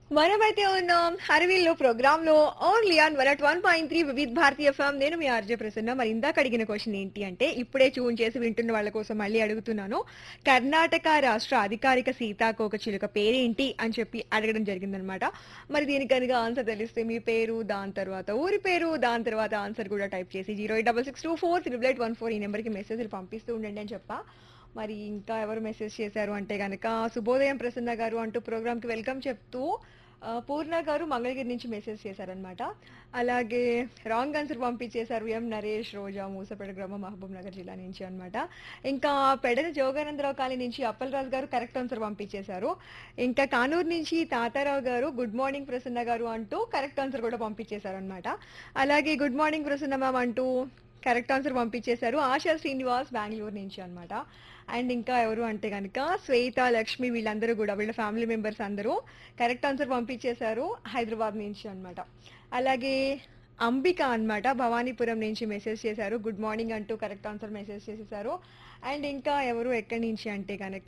మనమైతే ఉన్నాం హరివిల్లో ప్రోగ్రామ్ లో only on one at one point three Vividh Bharati FM నేను మీ ఆర్జే ప్రసన్న మరి ఇందాక అడిగిన క్వశ్చన్ ఏంటి అంటే ఇప్పుడే ట్యూన్ చేసి వింటున్న వాళ్ళ కోసం మళ్ళీ అడుగుతున్నాను కర్ణాటక రాష్ట్ర అధికారిక సీతాకోక చిలుక పేరేంటి అని చెప్పి అడగడం జరిగిందనమాట మరి దీనికి కనుక ఆన్సర్ తెలిస్తే మీ పేరు దాని తర్వాత ఊరి పేరు దాని తర్వాత ఆన్సర్ కూడా టైప్ చేసి zero eight double six two four triple eight one four ఈ నెంబర్కి మెసేజ్లు పంపిస్తూ ఉండండి అని చెప్పా మరి ఇంకా ఎవరు మెసేజ్ చేశారు అంటే కనుక శుభోదయం ప్రసన్న గారు అంటూ ప్రోగ్రామ్కి వెల్కమ్ చెప్తూ ఆ, పూర్ణ గారు మంగళగిరి నుంచి మెసేజ్ చేశారనమాట అలాగే రాంగ్ ఆన్సర్ పంపించేశారు ఎం నరేష్ రోజా మూసపేట గ్రామం మహబూబ్ నగర్ జిల్లా నుంచి అన్నమాట ఇంకా పెడన జోగానందరావు కాలనీ నుంచి అప్పలరాజు గారు కరెక్ట్ ఆన్సర్ పంపించేశారు ఇంకా కానూరు నుంచి తాతారావు గారు గుడ్ మార్నింగ్ ప్రసన్న గారు అంటూ కరెక్ట్ ఆన్సర్ కూడా పంపించేశారు అనమాట అలాగే గుడ్ మార్నింగ్ ప్రసన్న మ్యామ్ అంటూ కరెక్ట్ ఆన్సర్ పంపించేశారు ఆశా శ్రీనివాస్ బెంగళూరు నుంచి అన్నమాట అండ్ ఇంకా ఎవరు అంటే కనుక శ్వేత లక్ష్మి వీళ్ళందరూ కూడా వీళ్ళ ఫ్యామిలీ మెంబర్స్ అందరూ కరెక్ట్ ఆన్సర్ పంపించేశారు హైదరాబాద్ నుంచి అన్నమాట అలాగే అంబిక అన్నమాట భవానీపురం నుంచి మెసేజ్ చేశారు గుడ్ మార్నింగ్ అంటూ కరెక్ట్ ఆన్సర్ మెసేజ్ చేసేసారు అండ్ ఇంకా ఎవరు ఎక్కడి నుంచి అంటే కనుక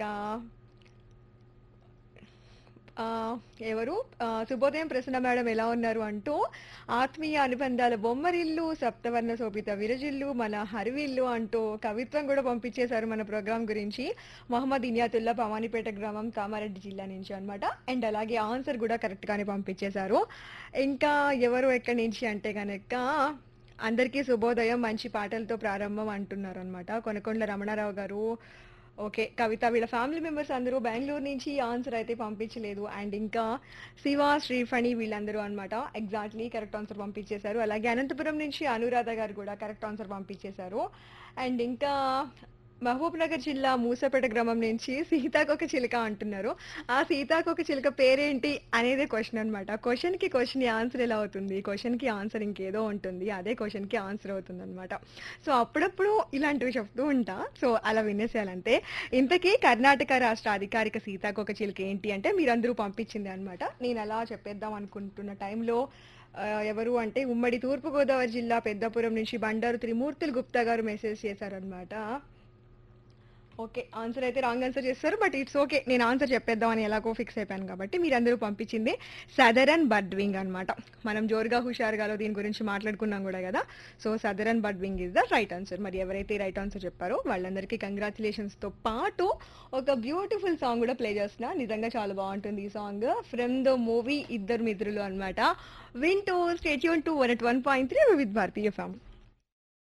ఆ, ఎవరు ఆ, శుభోదయం ప్రసన్న మేడం ఎలా ఉన్నారు అంటూ ఆత్మీయ అనుబంధాల బొమ్మరిల్లు సప్తవర్ణ శోభిత విరజిల్లు మన హరివిల్లు అంటూ కవిత్వం కూడా పంపించేశారు మన ప్రోగ్రామ్ గురించి మొహమ్మద్ ఇనియాతుల్లా భవానీపేట గ్రామం కామారెడ్డి జిల్లా నుంచి అన్నమాట అండ్ అలాగే ఆన్సర్ కూడా కరెక్ట్ గానే పంపించేశారు ఇంకా ఎవరు ఎక్కడి నుంచి అంటే కనుక అందరికీ శుభోదయం మంచి పాటలతో ప్రారంభం అంటున్నారు అనమాట కొనకొండల రమణారావు గారు ఓకే కవిత వీళ్ళ ఫ్యామిలీ మెంబర్స్ అందరూ బెంగళూరు నుంచి ఆన్సర్ అయితే పంపించలేదు అండ్ ఇంకా శివ శ్రీఫణి వీళ్ళందరూ అన్నమాట ఎగ్జాక్ట్లీ కరెక్ట్ ఆన్సర్ పంపించేశారు అలాగే అనంతపురం నుంచి అనురాధ గారు కూడా కరెక్ట్ ఆన్సర్ పంపించేశారు అండ్ ఇంకా మహబూబ్ నగర్ జిల్లా మూసపేట గ్రామం నుంచి సీతాకొక చిలుక అంటున్నారు ఆ సీతాకొక చిలుక పేరేంటి అనేదే క్వశ్చన్ అనమాట క్వశ్చన్ కి క్వశ్చన్ ఆన్సర్ ఎలా అవుతుంది క్వశ్చన్ కి ఆన్సర్ ఇంకేదో ఉంటుంది అదే క్వశ్చన్ కి ఆన్సర్ అవుతుంది అనమాట సో అప్పుడప్పుడు ఇలాంటివి చెప్తూ ఉంటా సో అలా వినేసేయాలంటే ఇంతకీ కర్ణాటక రాష్ట్ర అధికారిక సీతాకోక చిలుక ఏంటి అంటే మీరందరూ పంపించింది అనమాట నేను అలా చెప్పేద్దాం అనుకుంటున్న టైంలో ఆ, ఎవరు అంటే ఉమ్మడి తూర్పుగోదావరి జిల్లా పెద్దపురం నుంచి బండారు త్రిమూర్తులు గుప్తా గారు మెసేజ్ చేశారనమాట ఓకే ఆన్సర్ అయితే రాంగ్ ఆన్సర్ చేస్తారు బట్ ఇట్స్ ఓకే నేను ఆన్సర్ చెప్పేద్దామని ఎలాగో ఫిక్స్ అయిపోయాను కాబట్టి మీరందరూ పంపించింది సదరన్ బడ్వింగ్ అన్నమాట మనం జోరుగా హుషారుగాలో దీని గురించి మాట్లాడుకున్నాం కూడా కదా so southern budwing is the right answer మరి ఎవరైతే రైట్ ఆన్సర్ చెప్పారో వాళ్ళందరికీ కంగ్రాచులేషన్స్ తో పాటు ఒక బ్యూటిఫుల్ సాంగ్ కూడా ప్లే చేస్తున్నా నిజంగా చాలా బాగుంటుంది ఈ సాంగ్ ఫ్రమ్ ద మూవీ ఇద్దరు మిత్రులు అన్నమాట విన్ టు stay tuned to one at one point three with Bharati ఫ్యామ్